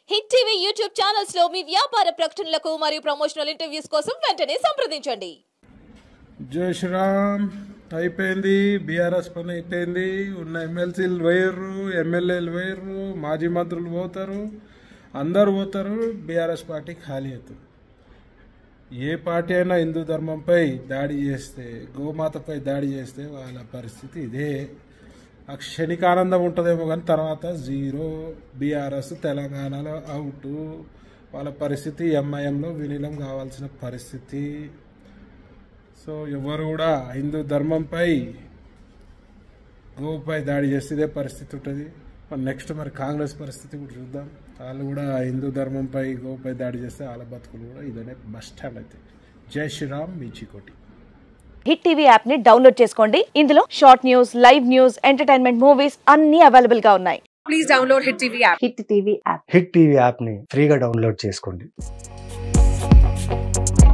Hit TV YouTube channels లో మీ వ్యాపార ప్రకటనలకు మరియు ప్రమోషనల్ ఇంటర్వ్యూస్ కోసం వెంటనే సంప్రదించండి జై శ్రీరామ్ అయిపోయింది బీఆర్ఎస్ పని అయిపోయింది ఉన్న ఎమ్మెల్సీలు వేయరు ఎమ్మెల్యేలు వేయరు మాజీ మంత్రులు పోతారు అందరు పోతారు బీఆర్ఎస్ పార్టీ ఖాళీ అవుతుంది ఏ పార్టీ అయినా హిందూ ధర్మంపై దాడి చేస్తే గోమాతపై దాడి చేస్తే వాళ్ళ పరిస్థితి ఇదే ఆ క్షణిక ఆనందం ఉంటుందేమో కానీ తర్వాత జీరో బీఆర్ఎస్ తెలంగాణలో అవుట్ వాళ్ళ పరిస్థితి ఎంఐఎంలో విలీనం కావాల్సిన పరిస్థితి సో ఎవరు కూడా హిందూ ధర్మంపై గోపై దాడి చేస్తే ఇదే పరిస్థితి ఉంటుంది మరి నెక్స్ట్ మరి కాంగ్రెస్ పరిస్థితి కూడా చూద్దాం వాళ్ళు కూడా హిందూ ధర్మంపై గోపై దాడి చేస్తే వాళ్ళ బతుకులు కూడా ఇదనే బస్ స్టాండ్ అయితే జై శ్రీరామ్ మీ చీకోటి హిట్ టీవీ యాప్ ని డౌన్లోడ్ చేసుకోండి ఇందులో short news live news entertainment movies అన్ని అవైలబుల్ గా ఉన్నాయి please download Hit TV app. Hit TV app Hit TV యాప్ని ఫ్రీగా డౌన్లోడ్ చేసుకోండి